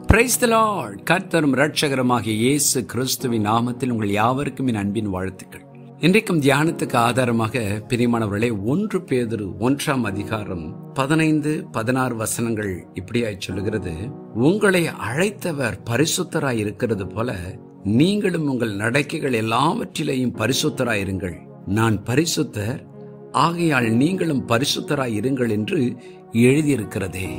Praise the Lord கர்த்தரும் ரட்சகரமாகிய இயேசு கிறிஸ்துவின் நாமத்தில் உங்கள் யாவருக்கும் என் அன்பின் வாழ்த்துக்கள் இன்றைக்கும் தியானத்துக்கு ஆதாரமாக பிரியமானவர்களே ஒன்று பேதுரு ஒன்றாம் அதிகாரம் பதினைந்து பதினாறு வசனங்கள் இப்படியாய் சொல்லுகிறது உங்களை அழைத்தவர் பரிசுத்தராய் இருக்கிறது போல நீங்களும் உங்கள் நடக்கைகள் எல்லாவற்றிலேயும் பரிசுத்தராயிருங்கள் நான் பரிசுத்தர் ஆகையால் நீங்களும் பரிசுத்தராய் இருங்கள் என்று எழுதியிருக்கிறதே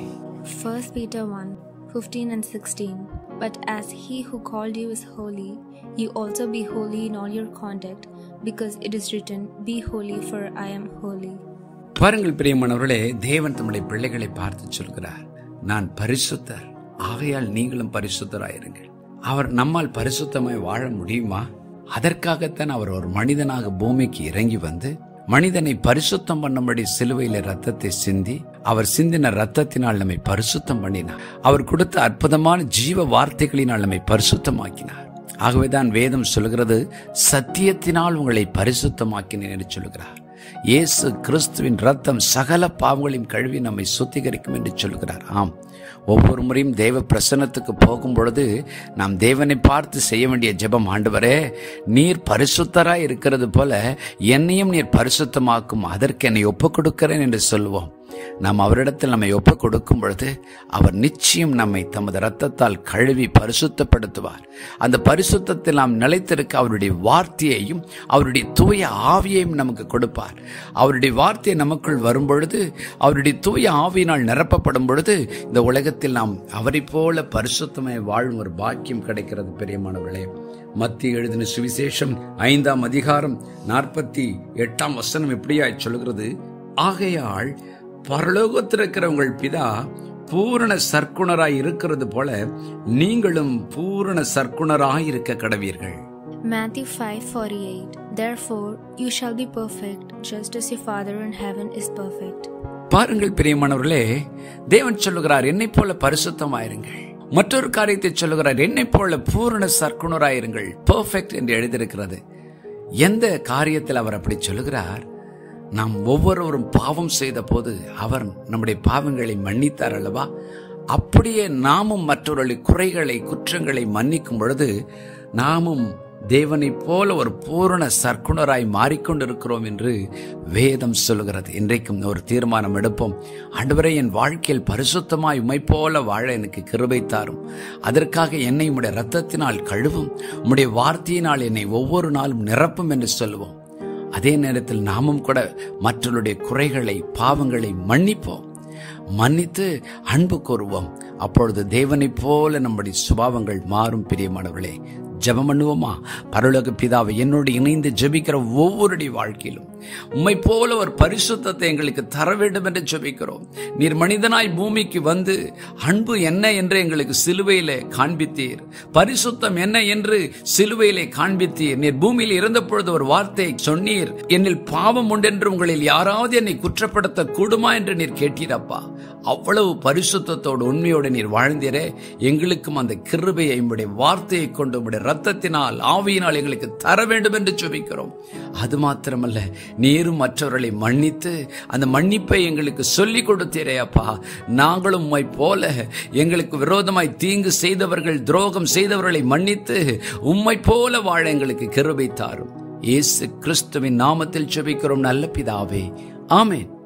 1 Peter 1 15 and 16. But as he who called you is holy, you also be holy in all your conduct, because it is written, Be holy, for I am holy. பாருங்கள் பிரியமானவர்களே தேவன் தம்முடைய பிள்ளைகளை பார்த்து சொல்கிறார் நான் பரிசுத்தர் ஆகையால் நீங்களும் பரிசுத்தராயிருங்கள் அவர் நம்மால் பரிசுத்தமாய் வாழ முடியுமா அதற்காகத்தான் அவர் ஒரு மனிதனாக பூமிக்கு இறங்கி வந்து மனிதனை பரிசுத்தம் பண்ணும்படி சிலுவையில ரத்தத்தை சிந்தி அவர் சிந்தின ரத்தத்தினால் நம்மை பரிசுத்தம் பண்ணினார் அவர் கொடுத்த அற்புதமான ஜீவ வார்த்தைகளினால் நம்மை பரிசுத்தமாக்கினார் ஆகவேதான் வேதம் சொல்கிறது சத்தியத்தினால் உங்களை பரிசுத்தமாக்கினேன் என்று சொல்கிறார் இயேசு கிறிஸ்துவின் ரத்தம் சகல பாவங்களையும் கழுவி நம்மை சுத்திகரிக்கும் என்று சொல்கிறார் ஆம் ஒவ்வொரு முறையும் தேவ பிரசன்னத்துக்கு போகும் பொழுது நாம் தேவனை பார்த்து செய்ய வேண்டிய ஜெபம் ஆண்டவரே நீர் பரிசுத்தராய் இருக்கிறது போல என்னையும் நீர் பரிசுத்தமாக்கும் அதற்கு என்னை ஒப்புக் கொடுக்கிறேன் என்று சொல்லுவோம் நாம் அவரிடத்தில் நம்மை ஒப்புக் கொடுக்கும் பொழுது அவர் நிச்சயம் நம்மை தமது ரத்தத்தால் கழுவி பரிசுத்தப்படுத்துவார் அந்த பரிசுத்தத்தில் நாம் நிலைத்திருக்க அவருடைய வார்த்தையையும் அவருடைய தூய ஆவியையும் நமக்கு கொடுப்பார் அவருடைய வார்த்தை நமக்குள் வரும் பொழுது அவருடைய தூய ஆவியினால் நிரப்பப்படும் பொழுது இந்த உலகத்தில் நாம் அவரை போல பரிசுத்தமாய் வாழும் ஒரு பாக்கியம் கிடைக்கிறது பெரியமானவர்களே மத்திய எழுதின சுவிசேஷம் ஐந்தாம் அதிகாரம் நாற்பத்தி எட்டாம் வசனம் எப்படியாய் சொல்கிறது ஆகையால் பரலோகத்தில் இருக்கிற உங்கள் பிதா பூரண சர்க்குணராய் இருக்கிறது போல நீங்களும் பூரண சர்க்குணராய் இருக்க கடவீர்கள் Matthew 5:48 Therefore you shall be perfect just as your father in heaven is perfect. பாருங்கள் பிரியமானவர்களே தேவன் சொல்லுகிறார் என்னை போல பரிசுத்தமாயிருங்கள் மற்றொரு காரியத்தை சொல்லுகிறார் என்னை போல பூரண சர்க்குணராயிருங்கள் பெர்ஃபெக்ட் என்று எழுதியிருக்கிறது எந்த காரியத்தில் அவர் அப்படி சொல்லுகிறார் நாம் ஒவ்வொருவரும் பாவம் செய்த போது அவர் நம்முடைய பாவங்களை மன்னித்தார் அல்லவா அப்படியே நாமும் மற்றவர்களின் குறைகளை குற்றங்களை மன்னிக்கும் பொழுது நாமும் தேவனைப் போல ஒரு பூரண சர்க்குணராய் மாறிக்கொண்டிருக்கிறோம் என்று வேதம் சொல்லுகிறது இன்றைக்கும் ஒரு தீர்மானம் எடுப்போம் ஆண்டவரே என் வாழ்க்கையில் பரிசுத்தமாய் உமை போல வாழ எனக்கு கிருபை தாரும் அதற்காக என்னை உம்முடைய ரத்தத்தினால் கழுவும் உம்முடைய வார்த்தையினால் என்னை ஒவ்வொரு நாளும் நிரப்பும் என்று சொல்லுவோம் அதே நேரத்தில் நாமும் கூட மற்றவருடைய குறைகளை பாவங்களை மன்னிப்போம் மன்னித்து அன்பு கூறுவோம் அப்பொழுது தேவனைப் போல நம்முடைய சுபாவங்கள் மாறும் பிரியமானவர்களே ஜெபம் பண்ணுவோமா பரலோக பிதாவை என்னோடு இணைந்து ஜெபிக்கிற ஒவ்வொருடைய வாழ்க்கையிலும் உம்மை போல ஒரு பரிசுத்தத்தை எங்களுக்கு தர வேண்டும் என்று ஜெபிக்கிறோம் நீர் மனிதனாய் பூமிக்கு வந்து அன்பு என்ன என்று எங்களுக்கு சிலுவையிலே காண்பித்தீர் பரிசுத்தம் என்ன என்று சிலுவையிலே காண்பித்தீர் நீர் பூமியில் இருந்த பொழுது ஒரு வார்த்தையை சொன்னீர் என்னில் பாவம் உண்டென்று உங்களில் யாராவது என்னை குற்றப்படுத்த கூடுமா என்று நீர் கேட்டீரப்பா அவ்வளவு பரிசுத்தத்தோடு உண்மையோடு நீர் வாழ்ந்தீரே எங்களுக்கும் அந்த கிருபையை உம்முடைய வார்த்தையை கொண்டு உம்முடைய ரத்தத்தினால் ஆவியினால் எங்களுக்கு தர வேண்டும் என்று ஜெபிக்கிறோம் அது மாத்திரமல்ல நீரும் மற்றவர்களை மன்னித்து அந்த மன்னிப்பை எங்களுக்கு சொல்லிக் கொடுத்தீரே அப்பா நாங்களும் உம்மை போல எங்களுக்கு விரோதமாய் தீங்கு செய்தவர்கள் துரோகம் செய்தவர்களை மன்னித்து உம்மை போல வாழ எங்களுக்கு கிருபை தாரும் இயேசு கிறிஸ்துவின் நாமத்தில் ஜெபிக்கிறோம் நல்ல பிதாவே ஆமென்